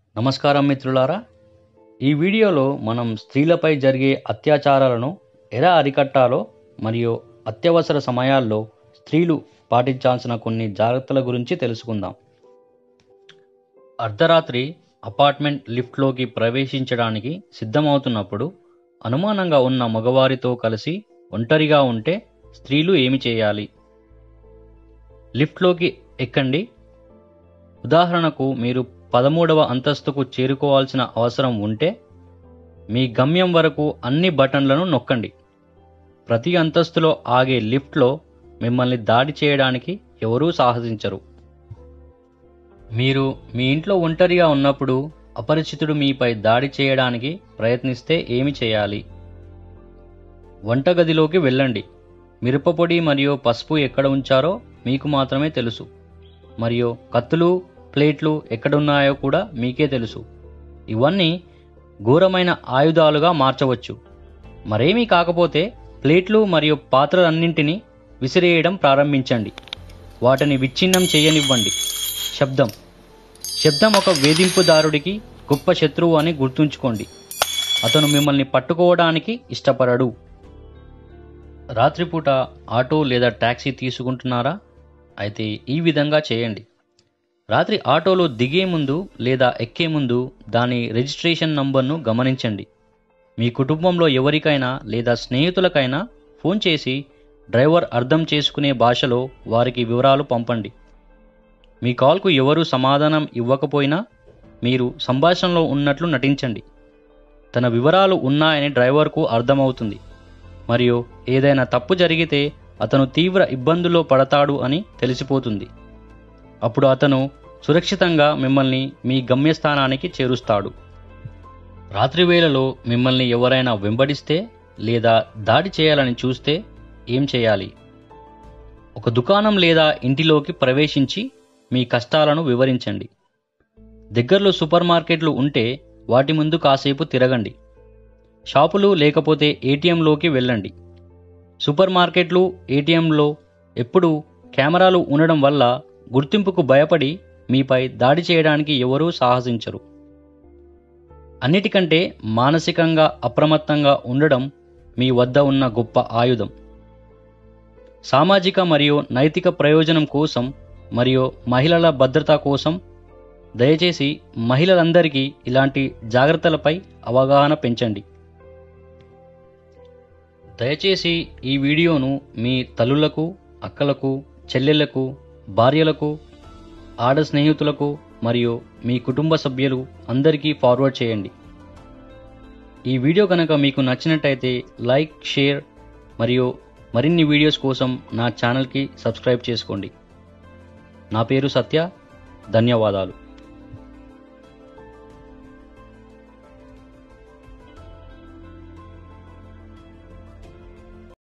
నమస్కారం మిత్రులారా ఈ వీడియోలో మనం స్త్రీలపై జరిగే అత్యాచారాలను ఎలా అరికట్టాలో మరియు అత్యవసర సమయాల్లో స్త్రీలు పాటించాల్సిన కొన్ని జాగ్రత్తల గురించి తెలుసుకుందాం అర్ధరాత్రి అపార్ట్మెంట్ లిఫ్ట్లోకి ప్రవేశించడానికి సిద్ధమవుతున్నప్పుడు అనుమానంగా ఉన్న మగవారితో కలిసి ఒంటరిగా ఉంటే స్త్రీలు ఏమి చేయాలి లిఫ్ట్లోకి ఎక్కండి ఉదాహరణకు మీరు పదమూడవ అంతస్తుకు చేరుకోవాల్సిన అవసరం ఉంటే మీ గమ్యం వరకు అన్ని బటన్లను నొక్కండి ప్రతి అంతస్తులో ఆగే లిఫ్ట్లో మిమ్మల్ని దాడి చేయడానికి ఎవరూ సాహసించరు మీరు మీ ఇంట్లో ఒంటరిగా ఉన్నప్పుడు అపరిచితుడు మీపై దాడి చేయడానికి ప్రయత్నిస్తే ఏమి చేయాలి వంటగదిలోకి వెళ్ళండి మిరపపొడి మరియు పసుపు ఎక్కడ ఉంచారో మీకు మాత్రమే తెలుసు మరియు కత్తులు ప్లేట్లు ఎక్కడున్నాయో కూడా మీకే తెలుసు ఇవన్నీ ఘోరమైన ఆయుధాలుగా మార్చవచ్చు మరేమీ కాకపోతే ప్లేట్లు మరియు పాత్రలన్నింటినీ విసిరేయడం ప్రారంభించండి వాటిని విచ్ఛిన్నం చేయనివ్వండి శబ్దం శబ్దం ఒక వేధింపుదారుడికి గొప్ప శత్రువు అని గుర్తుంచుకోండి అతను మిమ్మల్ని పట్టుకోవడానికి ఇష్టపడడు రాత్రిపూట ఆటో లేదా ట్యాక్సీ తీసుకుంటున్నారా అయితే ఈ విధంగా చేయండి రాత్రి ఆటోలో దిగే ముందు లేదా ఎక్కే ముందు దాని రిజిస్ట్రేషన్ నంబర్ను గమనించండి మీ కుటుంబంలో ఎవరికైనా లేదా స్నేహితులకైనా ఫోన్ చేసి డ్రైవర్ అర్థం చేసుకునే భాషలో వారికి వివరాలు పంపండి మీ కాల్కు ఎవరు సమాధానం ఇవ్వకపోయినా మీరు సంభాషణలో ఉన్నట్లు నటించండి తన వివరాలు ఉన్నాయని డ్రైవర్కు అర్థమవుతుంది మరియు ఏదైనా తప్పు జరిగితే అతను తీవ్ర ఇబ్బందుల్లో పడతాడు అని తెలిసిపోతుంది అప్పుడు అతను సురక్షితంగా మిమ్మల్ని మీ గమ్యస్థానానికి చేరుస్తాడు రాత్రి వేళలో మిమ్మల్ని ఎవరైనా వెంబడిస్తే లేదా దాడి చేయాలని చూస్తే ఏం చేయాలి ఒక దుకాణం లేదా ఇంటిలోకి ప్రవేశించి మీ కష్టాలను వివరించండి దగ్గరలో సూపర్ మార్కెట్లు ఉంటే వాటి ముందు కాసేపు తిరగండి షాపులు లేకపోతే ఏటీఎంలోకి వెళ్ళండి సూపర్ మార్కెట్లు ఏటీఎంలో ఎప్పుడూ కెమెరాలు ఉండడం వల్ల గుర్తింపుకు భయపడి మీపై దాడి చేయడానికి ఎవరూ సాహసించరు అన్నిటికంటే మానసికంగా అప్రమత్తంగా ఉండడం మీ వద్ద ఉన్న గొప్ప ఆయుధం సామాజిక మరియు నైతిక ప్రయోజనం కోసం మరియు మహిళల భద్రత కోసం దయచేసి మహిళలందరికీ ఇలాంటి జాగ్రత్తలపై అవగాహన పెంచండి దయచేసి ఈ వీడియోను మీ తల్లులకు అక్కలకు చెల్లెళ్లకు భార్యలకు ఆడ స్నేహితులకు మరియు మీ కుటుంబ సభ్యులు అందరికీ ఫార్వర్డ్ చేయండి ఈ వీడియో కనుక మీకు నచ్చినట్టయితే లైక్ షేర్ మరియు మరిన్ని వీడియోస్ కోసం నా ఛానల్కి సబ్స్క్రైబ్ చేసుకోండి నా పేరు సత్య ధన్యవాదాలు